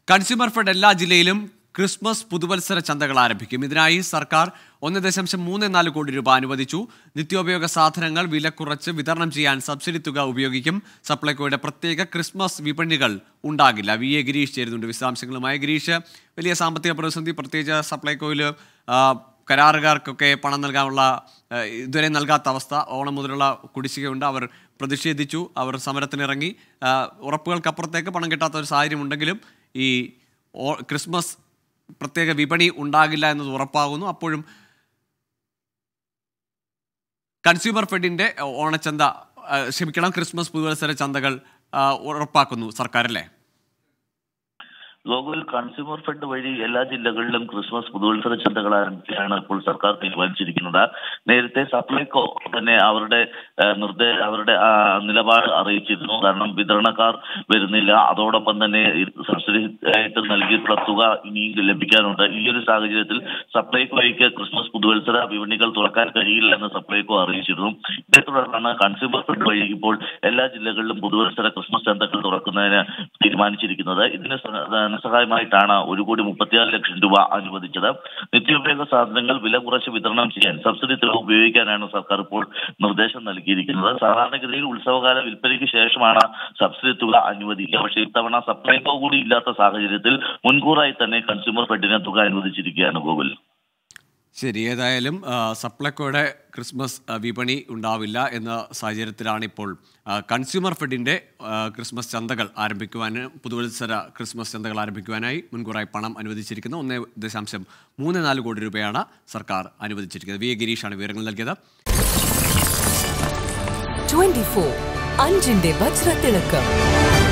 consumer fed എല്ലാ ജില്ലയിലും Christmas പുതുവത്സര ചന്തകൾ ആരംഭിക്കും ഇതിനായി സർക്കാർ ഒന്ന് ദശാംശം മൂന്ന് നാല് കോടി രൂപ അനുവദിച്ചു നിത്യോപയോഗ സാധനങ്ങൾ വില കുറച്ച് വിതരണം ചെയ്യാൻ സബ്സിഡി തുക ഉപയോഗിക്കും സപ്ലൈകോയുടെ പ്രത്യേക ക്രിസ്മസ് വിപണികൾ ഉണ്ടാകില്ല വി എ ഗിരീഷ് ചേരുന്നുണ്ട് വിശദാംശങ്ങളുമായി ഗിരീഷ് വലിയ സാമ്പത്തിക പ്രതിസന്ധി പ്രത്യേകിച്ച് സപ്ലൈകോയിൽ കരാറുകാർക്കൊക്കെ പണം നൽകാനുള്ള ആ, ഇതുവരെ നൽകാത്ത അവസ്ഥ ഓണം മുതലുള്ള കുടിശ്ശികയുണ്ട് അവർ പ്രതിഷേധിച്ചു അവർ സമരത്തിനിറങ്ങി ആ, ഉറപ്പുകൾക്കപ്പുറത്തേക്ക് പണം കിട്ടാത്ത ഒരു സാഹചര്യം ഉണ്ടെങ്കിലും ഈ ഓ- ക്രിസ്മസ് പ്രത്യേക വിപണി ഉണ്ടാകില്ല എന്നത് ഉറപ്പാകുന്നു അപ്പോഴും കൺസ്യൂമർ ഫെഡിന്റെ ഓണച്ചന്ത ആ, ക്ഷമിക്കണം ക്രിസ്മസ് പുതുവത്സര ചന്തകൾ ആ, ഉറപ്പാക്കുന്നു സർക്കാർ അല്ലേ ഗോകുൽ കൺസ്യൂമർ ഫെഡ് വഴി എല്ലാ ജില്ലകളിലും ക്രിസ്മസ് പുതുവത്സര ചന്തകൾ ആരംഭിക്കാനാണ് ഇപ്പോൾ സർക്കാർ തീരുമാനിച്ചിരിക്കുന്നത് നേരത്തെ സപ്ലൈകോ തന്നെ അവരുടെ ആ, നിർദ്ദേ അവരുടെ ആ, നിലപാട് അറിയിച്ചിരുന്നു കാരണം വിതരണക്കാർ വരുന്നില്ല അതോടൊപ്പം തന്നെ ഈ സബ്സിഡി ആയിട്ട് നൽകിയിട്ടുള്ള തുക ഇനിയും ലഭിക്കാനുണ്ട് ഈ ഒരു സാഹചര്യത്തിൽ സപ്ലൈകോയ്ക്ക് ക്രിസ്മസ് പുതുവത്സര വിപണികൾ തുറക്കാൻ കഴിയില്ല എന്ന് സപ്ലൈകോ അറിയിച്ചിരുന്നു ഇതേ തുടർന്നാണ് കൺസ്യൂമർ ഫെഡ് വഴി ഇപ്പോൾ എല്ലാ ജില്ലകളിലും പുതുവത്സര ക്രിസ്മസ് ചന്തകൾ തുറക്കുന്നതിന് തീരുമാനിച്ചിരിക്കുന്നത് ഇതിന് സ- ധനസഹായമായിട്ടാണ് ഒരു കോടി മുപ്പത്തിയാറ് ലക്ഷം രൂപ അനുവദിച്ചത് നിത്യോപയോഗ സാധനങ്ങൾ വില കുറച്ച് വിതരണം ചെയ്യാൻ സബ്സിഡി തുക ഉപയോഗിക്കാനാണ് സർക്കാർ ഇപ്പോൾ നിർദ്ദേശം നൽകിയിരിക്കുന്നത് സാധാരണഗതിയിൽ ഉത്സവകാല വിൽപ്പനയ്ക്ക് ശേഷമാണ് സബ്സിഡി തുക അനുവദിക്കുക പക്ഷേ ഇത്തവണ സപ്ലൈകോ കൂടി ഇല്ലാത്ത സാഹചര്യത്തിൽ മുൻകൂറായി തന്നെ കൺസ്യൂമർ ഫെഡിന് തുക അനുവദിച്ചിരിക്കുകയാണ് ഗോകുൽ ശരി ഏതായാലും ആ, സപ്ലൈകോയുടെ ക്രിസ്മസ് ആ, വിപണി ഉണ്ടാവില്ല എന്ന സാഹചര്യത്തിലാണ് ഇപ്പോൾ ആ, കൺസ്യൂമർ ഫെഡിൻ്റെ ആ, ക്രിസ്മസ് ചന്തകൾ ആരംഭിക്കുവാൻ പുതുവത്സര ക്രിസ്മസ് ചന്തകൾ ആരംഭിക്കുവാനായി മുൻകൂറായി പണം അനുവദിച്ചിരിക്കുന്നത് ഒന്ന് ദശാംശം മൂന്ന് നാല് കോടി രൂപയാണ് സർക്കാർ അനുവദിച്ചിരിക്കുന്നത് വി എ ഗിരീഷാണ് വിവരങ്ങൾ നൽകിയത് 24 അഞ്ചിന്റെ വജ്രത്തിളക്കം